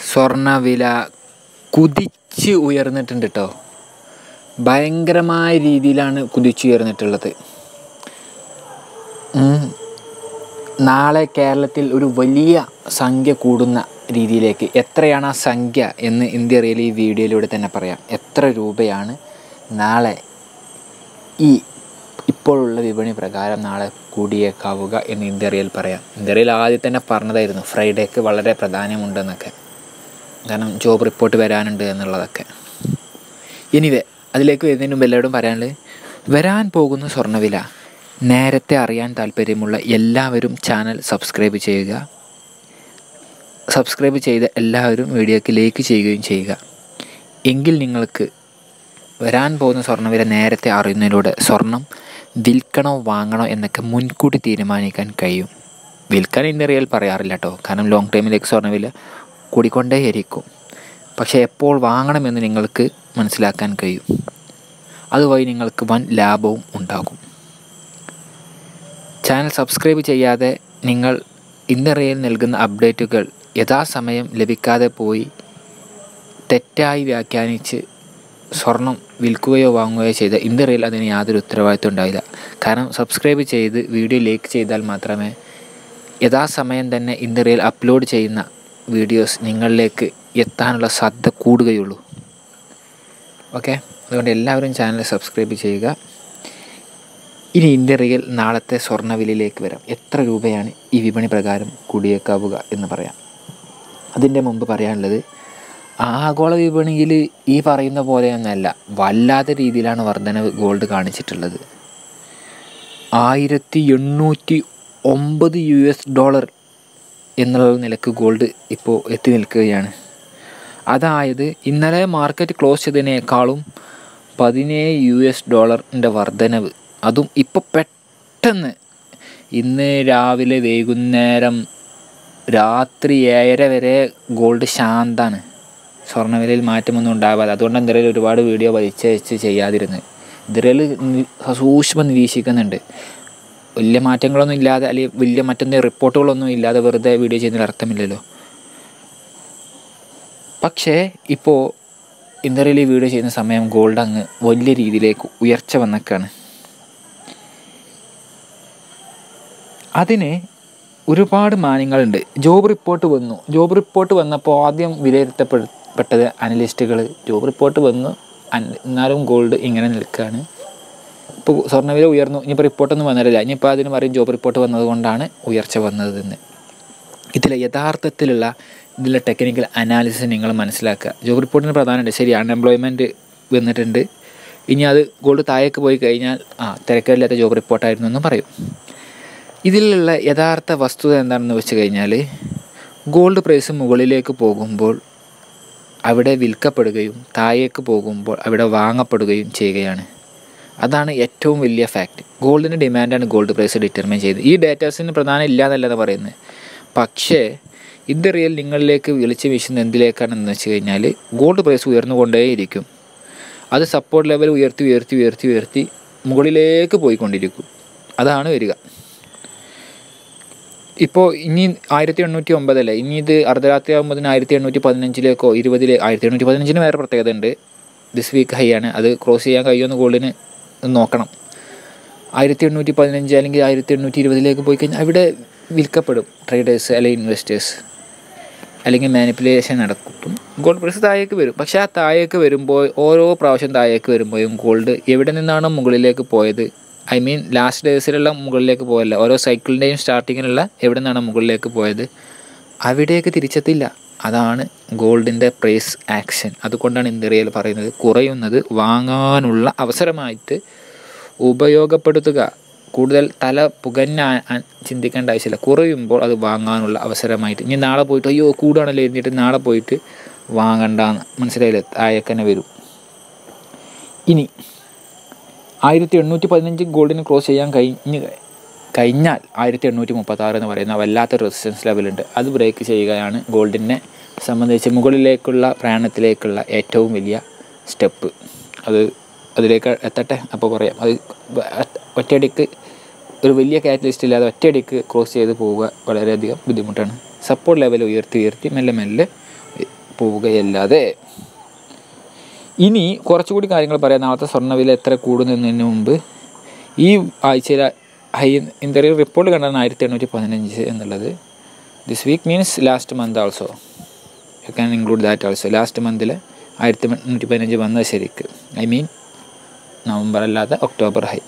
സ്വർണ്ണവില കുതിച്ച് ഉയർന്നിട്ടുണ്ട് കേട്ടോ ഭയങ്കരമായ രീതിയിലാണ് കുതിച്ചുയർന്നിട്ടുള്ളത് ഉം. നാളെ കേരളത്തിൽ ഒരു വലിയ സംഖ്യ കൂടുന്ന രീതിയിലേക്ക് എത്രയാണ് ആ സംഖ്യ എന്ന് ഇന്ത്യ റിയൽ ഈ വീഡിയോയിലൂടെ തന്നെ പറയാം എത്ര രൂപയാണ് നാളെ ഈ ഇപ്പോഴുള്ള വിപണി പ്രകാരം നാളെ കൂടിയേക്കാവുക എന്ന് ഇന്ത്യ റിയൽ പറയാം ഇന്ത്യ റിയൽ ആദ്യം തന്നെ പറഞ്ഞതായിരുന്നു ഫ്രൈഡേക്ക് വളരെ പ്രാധാന്യമുണ്ടെന്നൊക്കെ കാരണം ജോബ് റിപ്പോർട്ട് വരാനുണ്ട് എന്നുള്ളതൊക്കെ എനിവേ അതിലേക്ക് വരുന്നതിന് മുമ്പ് എല്ലാവരോടും പറയാനുള്ളത് വരാൻ പോകുന്ന സ്വർണ്ണവില നേരത്തെ അറിയാൻ താല്പര്യമുള്ള എല്ലാവരും ചാനൽ സബ്സ്ക്രൈബ് ചെയ്യുക സബ്സ്ക്രൈബ് ചെയ്ത എല്ലാവരും വീഡിയോക്ക് ലൈക്ക് ചെയ്യുകയും ചെയ്യുക എങ്കിൽ നിങ്ങൾക്ക് വരാൻ പോകുന്ന സ്വർണ്ണവില നേരത്തെ അറിയുന്നതിലൂടെ സ്വർണം വിൽക്കണോ വാങ്ങണോ എന്നൊക്കെ മുൻകൂട്ടി തീരുമാനിക്കാൻ കഴിയും വിൽക്കാൻ ഇന്ന് റിയൽ പറയാറില്ല കേട്ടോ കാരണം ലോങ് ടൈമിലേക്ക് സ്വർണ്ണവില കൂടിക്കൊണ്ടേയിരിക്കും പക്ഷേ എപ്പോൾ വാങ്ങണമെന്ന് നിങ്ങൾക്ക് മനസ്സിലാക്കാൻ കഴിയും അതുവഴി നിങ്ങൾക്ക് വൻ ലാഭവും ഉണ്ടാകും ചാനൽ സബ്സ്ക്രൈബ് ചെയ്യാതെ നിങ്ങൾ ഇന്ന് റിയൽ നൽകുന്ന അപ്ഡേറ്റുകൾ യഥാസമയം ലഭിക്കാതെ പോയി തെറ്റായി വ്യാഖ്യാനിച്ച് സ്വർണം വിൽക്കുകയോ വാങ്ങുകയോ ചെയ്ത ഇന്ന് റിയൽ അതിന് യാതൊരു ഉത്തരവാദിത്വം ഉണ്ടാവില്ല കാരണം സബ്സ്ക്രൈബ് ചെയ്ത് വീഡിയോ ലൈക്ക് ചെയ്താൽ മാത്രമേ യഥാസമയം തന്നെ ഇന്ന് റിയൽ അപ്ലോഡ് ചെയ്യുന്ന വീഡിയോസ് നിങ്ങളിലേക്ക് എത്താനുള്ള സാധ്യത കൂടുകയുള്ളൂ ഓക്കെ അതുകൊണ്ട് എല്ലാവരും ചാനൽ സബ്സ്ക്രൈബ് ചെയ്യുക ഇനി ഇന്ത്യ റിയൽ നാളത്തെ സ്വർണ്ണവിലയിലേക്ക് വരാം എത്ര രൂപയാണ് ഈ വിപണി പ്രകാരം കൂടിയേക്കാവുക എന്ന് പറയാം അതിൻ്റെ മുമ്പ് പറയാനുള്ളത് ആഗോള വിപണിയിൽ ഈ പറയുന്ന പോലെയൊന്നല്ല വല്ലാത്ത രീതിയിലാണ് വർധനവ് ഗോൾഡ് കാണിച്ചിട്ടുള്ളത് ആയിരത്തി എണ്ണൂറ്റി ഒമ്പത് യു എസ് ഡോളർ എന്നുള്ള നിലക്ക് ഗോൾഡ് ഇപ്പോൾ എത്തി നിൽക്കുകയാണ് അതായത് ഇന്നലെ മാർക്കറ്റ് ക്ലോസ് ചെയ്തതിനേക്കാളും പതിനേഴ് യു എസ് ഡോളറിൻ്റെ വർധനവ് അതും ഇപ്പോൾ പെട്ടെന്ന് ഇന്ന് രാവിലെ വൈകുന്നേരം രാത്രി ഏഴര വരെ ഗോൾഡ് ശാന്താണ് സ്വർണ്ണവിലയിൽ മാറ്റമൊന്നും ഉണ്ടാവാതെ അതുകൊണ്ട് എന്തെങ്കിലും ഒരുപാട് വീഡിയോ വലിച്ചയച്ച് ചെയ്യാതിരുന്നത് ഇതിരൽ സൂക്ഷ്മം നിരീക്ഷിക്കുന്നുണ്ട് വലിയ മാറ്റങ്ങളൊന്നും ഇല്ലാതെ അല്ലെങ്കിൽ വലിയ മറ്റെന്തെങ്കിലും റിപ്പോർട്ടുകളൊന്നും ഇല്ലാതെ വെറുതെ വീഡിയോ ചെയ്യുന്നതിൽ അർത്ഥമില്ലല്ലോ പക്ഷേ ഇപ്പോൾ ഇന്ത്യയിൽ വീഡിയോ ചെയ്യുന്ന സമയം ഗോൾഡ് അങ്ങ് വലിയ രീതിയിലേക്ക് ഉയർച്ച വന്നേക്കാണ് അതിന് ഒരുപാട് മാനങ്ങളുണ്ട് ജോബ് റിപ്പോർട്ട് വന്നു ജോബ് റിപ്പോർട്ട് വന്നപ്പോൾ ആദ്യം വിലയിരുത്തപ്പെട്ടത് അനലിസ്റ്റുകൾ ജോബ് റിപ്പോർട്ട് വന്നു അന- എന്നാലും ഗോൾഡ് ഇങ്ങനെ നിൽക്കുകയാണ് ഇപ്പോൾ സ്വർണ്ണവില ഉയർന്നു ഇനിയിപ്പോൾ റിപ്പോർട്ടൊന്നും വന്നിട്ടില്ല ഇനിയിപ്പോൾ അതിന് പറയും ജോബ് റിപ്പോർട്ട് വന്നതുകൊണ്ടാണ് ഉയർച്ച വന്നതെന്ന് ഇതിലെ യഥാർത്ഥത്തിലുള്ള ഇതിലെ ടെക്നിക്കൽ അനാലിസിസ് നിങ്ങൾ മനസ്സിലാക്കുക ജോബ് റിപ്പോർട്ടിന് പ്രധാനമുണ്ട് ശരി അൺഎംപ്ലോയ്മെൻറ്റ് വന്നിട്ടുണ്ട് ഇനി അത് ഗോൾഡ് താഴേക്ക് പോയി കഴിഞ്ഞാൽ ആ തിരക്കില്ലാത്ത ജോബ് റിപ്പോർട്ടായിരുന്നു എന്ന് പറയും ഇതിലുള്ള യഥാർത്ഥ വസ്തുത എന്താണെന്ന് വെച്ച് കഴിഞ്ഞാൽ ഗോൾഡ് പ്രൈസ് മുകളിലേക്ക് പോകുമ്പോൾ അവിടെ വിൽക്കപ്പെടുകയും താഴേക്ക് പോകുമ്പോൾ അവിടെ വാങ്ങപ്പെടുകയും ചെയ്യുകയാണ് അതാണ് ഏറ്റവും വലിയ ഫാക്റ്റ് ഗോൾഡിൻ്റെ ഡിമാൻഡാണ് ഗോൾഡ് പ്രൈസ് ഡിറ്റർമൈൻ ചെയ്തത് ഈ ഡേറ്റാസിന് പ്രധാനം ഇല്ല എന്നല്ല പറയുന്നത് പക്ഷേ ഇത് റിയൽ നിങ്ങളിലേക്ക് വിളിച്ച് വീശുന്ന എന്തിലേക്കാണെന്ന് വെച്ച് കഴിഞ്ഞാൽ ഗോൾഡ് പ്രൈസ് ഉയർന്നുകൊണ്ടേയിരിക്കും അത് സപ്പോർട്ട് ലെവൽ ഉയർത്തി ഉയർത്തി ഉയർത്തി ഉയർത്തി മുകളിലേക്ക് പോയിക്കൊണ്ടിരിക്കും അതാണ് വരിക ഇപ്പോൾ ഇനി ആയിരത്തി എണ്ണൂറ്റി ഒമ്പതല്ലേ ഇനി ഇത് അർദ്ധരാത്രി ആകുമ്പോൾ ആയിരത്തി എണ്ണൂറ്റി പതിനഞ്ചിലേക്കോ ഇരുപതിലെ ആയിരത്തി എണ്ണൂറ്റി പതിനഞ്ചിന് വേറെ പ്രത്യേകത ഉണ്ട് ദിസ് വീക്ക് ഹൈ ആണ് അത് ക്രോസ് ചെയ്യാൻ കഴിയുമെന്ന് ഗോൾഡിന് നോക്കണം ആയിരത്തി എണ്ണൂറ്റി പതിനഞ്ച് അല്ലെങ്കിൽ ആയിരത്തി എണ്ണൂറ്റി ഇരുപതിലേക്ക് പോയി കഴിഞ്ഞാൽ അവിടെ വിൽക്കപ്പെടും ട്രേഡേഴ്സ് അല്ലെങ്കിൽ ഇൻവെസ്റ്റേഴ്സ് അല്ലെങ്കിൽ മാനിപ്പുലേഷൻ നടക്കും ഗോൾഡ് പ്രൈസ് താഴേക്ക് വരും പക്ഷേ ആ താഴേക്ക് വരുമ്പോൾ ഓരോ പ്രാവശ്യം താഴേക്ക് വരുമ്പോഴും ഗോൾഡ് എവിടെ നിന്നാണോ മുകളിലേക്ക് പോയത് ഐ മീൻ ലാസ്റ്റ് ഡേയ്സിലുള്ള മുകളിലേക്ക് പോയല്ല ഓരോ സൈക്കിളിൻ്റെയും സ്റ്റാർട്ടിങ്ങിലുള്ള എവിടെ നിന്നാണ് മുകളിലേക്ക് പോയത് അവിടേക്ക് തിരിച്ചെത്തില്ല അതാണ് ഗോൾഡിൻ്റെ പ്രൈസ് ആക്ഷൻ അതുകൊണ്ടാണ് ഇന്ത്യയിൽ പറയുന്നത് കുറയുന്നത് വാങ്ങാനുള്ള അവസരമായിട്ട് ഉപയോഗപ്പെടുത്തുക കൂടുതൽ തല പുകഞ്ഞ ചിന്തിക്കേണ്ട ആവശ്യമില്ല കുറയുമ്പോൾ അത് വാങ്ങാനുള്ള അവസരമായിട്ട് ഇനി നാളെ പോയിട്ട് അയ്യോ കൂടുകയാണല്ലോ എഴുതിയിട്ട് നാളെ പോയിട്ട് വാങ്ങണ്ടെന്ന് മനസ്സിലായില്ലേ താഴേക്ക് തന്നെ വരും ഇനി ആയിരത്തി എണ്ണൂറ്റി പതിനഞ്ച് ഗോൾഡിന് ക്രോസ് ചെയ്യാൻ കഴിഞ്ഞ് കഴിഞ്ഞാൽ ആയിരത്തി എണ്ണൂറ്റി മുപ്പത്തി ആറ് എന്ന് പറയുന്ന വല്ലാത്ത റെസിസ്റ്റൻസ് ലെവലുണ്ട് അത് ബ്രേക്ക് ചെയ്യുകയാണ് ഗോൾഡിനെ സംബന്ധിച്ച് മുകളിലേക്കുള്ള പ്രയാണത്തിലേക്കുള്ള ഏറ്റവും വലിയ സ്റ്റെപ്പ് അത് അതിലേക്ക് എത്തട്ടെ അപ്പോൾ പറയാം അത് ഒറ്റയടിക്ക് ഒരു വലിയ കാറ്റലിസ്റ്റ് ഇല്ലാതെ ഒറ്റയടിക്ക് ക്രോസ് ചെയ്ത് പോവുക വളരെയധികം ബുദ്ധിമുട്ടാണ് സപ്പോർട്ട് ലെവൽ ഉയർത്തി ഉയർത്തി മെല്ലെ മെല്ലെ പോവുകയല്ലാതെ ഇനി കുറച്ചുകൂടി കാര്യങ്ങൾ പറയാം നാളത്തെ സ്വർണ്ണവില എത്ര കൂടുന്നതിന് മുമ്പ് ഈ ആഴ്ചയിലെ ഹൈ ഇന്ത്യയിൽ റിപ്പോർട്ട് കണ്ടാണ് ആയിരത്തി എണ്ണൂറ്റി പതിനഞ്ച് എന്നുള്ളത് this week means last month also you can include that also last മന്തിൽ ആയിരത്തി എണ്ണൂറ്റി പതിനഞ്ച് വന്നത് ശരിക്ക് ഐ മീൻ നവംബർ അല്ലാതെ ഒക്ടോബർ ഹൈ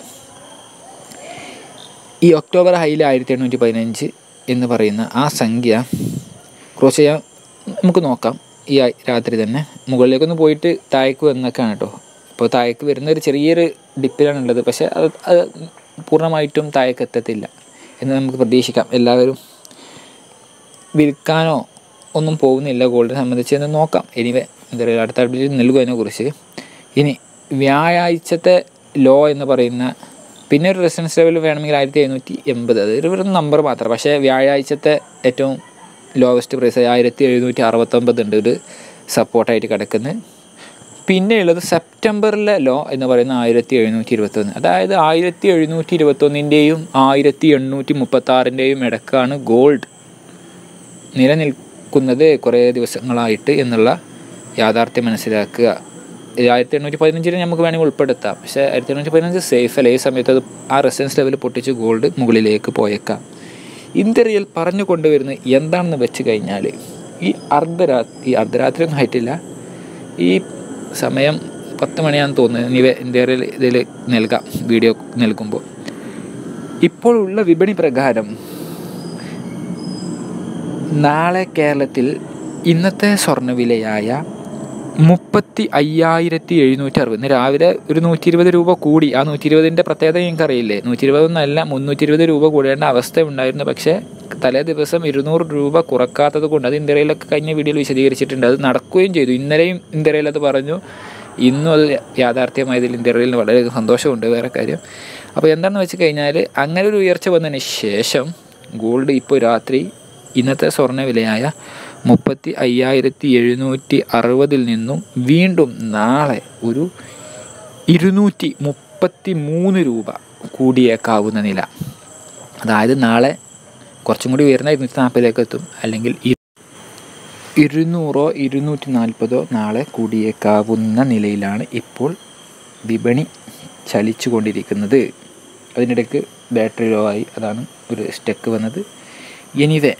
ഈ ഒക്ടോബർ ഹൈയിൽ ആയിരത്തി എണ്ണൂറ്റി പതിനഞ്ച് എന്ന് പറയുന്ന ആ സംഖ്യ ക്രോസ് ചെയ്യാൻ നമുക്ക് നോക്കാം ഈ ആയി- രാത്രി തന്നെ മുകളിലേക്കൊന്ന് പോയിട്ട് താഴേക്ക് വന്നൊക്കെയാണ് കേട്ടോ ഇപ്പോൾ താഴേക്ക് വരുന്ന ഒരു ചെറിയൊരു ഡിപ്പിലാണുള്ളത് പക്ഷേ അത് അത് പൂർണ്ണമായിട്ടും താഴേക്ക് എത്തത്തില്ല എന്ന് നമുക്ക് പ്രതീക്ഷിക്കാം എല്ലാവരും വിൽക്കാനോ ഒന്നും പോകുന്നില്ല ഗോൾഡിനെ സംബന്ധിച്ച് എന്ന് നോക്കാം എനിവേ എന്താ പറയുക അടുത്ത അപ്ഡേറ്റ് നൽകും അതിനെക്കുറിച്ച് ഇനി വ്യാഴാഴ്ചത്തെ ലോ എന്ന് പറയുന്ന പിന്നെ ഒരു റെസിഡൻസ് ലെവൽ വേണമെങ്കിൽ ആയിരത്തി എഴുന്നൂറ്റി എൺപത് അത് ഒരു വെറും നമ്പർ മാത്രം പക്ഷേ വ്യാഴാഴ്ചത്തെ ഏറ്റവും ലോവസ്റ്റ് പ്രൈസ് ആയിരത്തി എഴുന്നൂറ്റി അറുപത്തൊമ്പത് ഉണ്ട് ഒരു സപ്പോർട്ടായിട്ട് കിടക്കുന്നത് പിന്നെയുള്ളത് സെപ്റ്റംബറിലെ ലോ എന്ന് പറയുന്ന ആയിരത്തി എഴുന്നൂറ്റി ഇരുപത്തൊന്ന് അതായത് ആയിരത്തി എഴുന്നൂറ്റി ഇരുപത്തൊന്നിൻ്റെയും ആയിരത്തി എണ്ണൂറ്റി മുപ്പത്താറിൻ്റെയും ഇടക്കാണ് ഗോൾഡ് നിലനിൽക്കുന്നത് കുറേ ദിവസങ്ങളായിട്ട് എന്നുള്ള യാഥാർത്ഥ്യം മനസ്സിലാക്കുക ഇത് ആയിരത്തി എണ്ണൂറ്റി പതിനഞ്ചിന് നമുക്ക് വേണമെങ്കിൽ ഉൾപ്പെടുത്താം പക്ഷേ ആയിരത്തി എണ്ണൂറ്റി പതിനഞ്ച് സേഫ് അല്ല ഈ സമയത്ത് അത് ആ റെസിഡൻസ് ലെവൽ പൊട്ടിച്ച് ഗോൾഡ് മുകളിലേക്ക് പോയേക്കാം ഇന്ത്യയിൽ പറഞ്ഞു കൊണ്ടുവരുന്നത് എന്താണെന്ന് വെച്ച് കഴിഞ്ഞാൽ ഈ അർദ്ധരാത്രി ഈ അർദ്ധരാത്രി ഒന്നും ആയിട്ടില്ല ഈ സമയം പത്ത് മണിയാണെന്ന് തോന്നുന്നത് ഇനി ഇന്ത്യയിൽ ഇതിൽ നൽകാം വീഡിയോ നൽകുമ്പോൾ ഇപ്പോഴുള്ള വിപണി പ്രകാരം നാളെ കേരളത്തിൽ ഇന്നത്തെ സ്വർണ്ണവിലയായ മുപ്പത്തി അയ്യായിരത്തി എഴുന്നൂറ്റി അറുപത് ഇന്ന് രാവിലെ ഒരു നൂറ്റി ഇരുപത് രൂപ കൂടി ആ നൂറ്റി ഇരുപതിൻ്റെ പ്രത്യേകത ഞങ്ങൾക്കറിയില്ലേ നൂറ്റി ഇരുപതൊന്നല്ല മുന്നൂറ്റി ഇരുപത് രൂപ കൂടേണ്ട അവസ്ഥ ഉണ്ടായിരുന്നു പക്ഷേ തലേ ദിവസം ഇരുന്നൂറ് രൂപ കുറക്കാത്തത് കൊണ്ട് അത് ഇന്ത്യയിലൊക്കെ കഴിഞ്ഞ വീഡിയോയിൽ വിശദീകരിച്ചിട്ടുണ്ട് അത് നടക്കുകയും ചെയ്തു ഇന്നലെയും ഇന്ത്യയിൽ അത് പറഞ്ഞു ഇന്നും അത് യാഥാർത്ഥ്യമായതിൽ ഇന്ത്യയിൽ വളരെ സന്തോഷമുണ്ട് വേറെ കാര്യം അപ്പോൾ എന്താണെന്ന് വെച്ച് കഴിഞ്ഞാൽ അങ്ങനെ ഒരു ഉയർച്ച വന്നതിന് ശേഷം ഗോൾഡ് ഇപ്പോൾ രാത്രി ഇന്നത്തെ സ്വർണ്ണ വിലയായ മുപ്പത്തി അയ്യായിരത്തി എഴുന്നൂറ്റി അറുപതിൽ നിന്നും വീണ്ടും നാളെ ഒരു ഇരുന്നൂറ്റി മുപ്പത്തി മൂന്ന് രൂപ കൂടിയേക്കാവുന്ന നില അതായത് നാളെ കുറച്ചും കൂടി ഉയർന്ന ഇരുന്നൂറ്റി നാൽപ്പതിലേക്ക് എത്തും അല്ലെങ്കിൽ ഇ- ഇരുന്നൂറോ ഇരുന്നൂറ്റി നാൽപ്പതോ നാളെ കൂടിയേക്കാവുന്ന നിലയിലാണ് ഇപ്പോൾ വിപണി ചലിച്ചു കൊണ്ടിരിക്കുന്നത് അതിനിടയ്ക്ക് ബാറ്ററി ലോ ആയി അതാണ് ഒരു സ്റ്റെക്ക് വന്നത് എനിവേ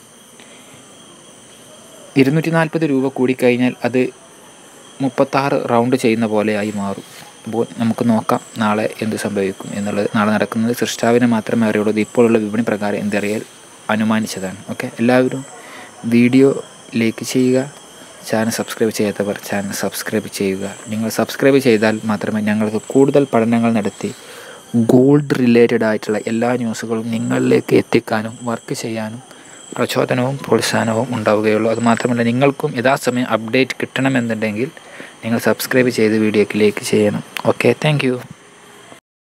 ഇരുന്നൂറ്റി നാൽപ്പത് രൂപ കൂടിക്കഴിഞ്ഞാൽ അത് മുപ്പത്താറ് റൗണ്ട് ചെയ്യുന്ന പോലെയായി മാറും അപ്പോൾ നമുക്ക് നോക്കാം നാളെ എന്ത് സംഭവിക്കും എന്നുള്ളത് നാളെ നടക്കുന്നത് സൃഷ്ടാവിനെ മാത്രമേ അറിയുള്ളൂ ഇത് ഇപ്പോഴുള്ള വിപണി പ്രകാരം എന്തറിയാൽ അനുമാനിച്ചതാണ് ഓക്കെ എല്ലാവരും വീഡിയോ ലൈക്ക് ചെയ്യുക ചാനൽ സബ്സ്ക്രൈബ് ചെയ്യാത്തവർ ചാനൽ സബ്സ്ക്രൈബ് ചെയ്യുക നിങ്ങൾ സബ്സ്ക്രൈബ് ചെയ്താൽ മാത്രമേ ഞങ്ങൾക്ക് കൂടുതൽ പഠനങ്ങൾ നടത്തി ഗോൾഡ് റിലേറ്റഡ് ആയിട്ടുള്ള എല്ലാ ന്യൂസുകളും നിങ്ങളിലേക്ക് എത്തിക്കാനും വർക്ക് ചെയ്യാനും പ്രചോദനവും പ്രോത്സാഹനവും ഉണ്ടാവുകയുള്ളൂ അതുമാത്രമല്ല നിങ്ങൾക്കും യഥാസമയം അപ്ഡേറ്റ് കിട്ടണമെന്നുണ്ടെങ്കിൽ നിങ്ങൾ സബ്സ്ക്രൈബ് ചെയ്ത് വീഡിയോക്ക് ലൈക്ക് ചെയ്യണം ഓക്കെ താങ്ക്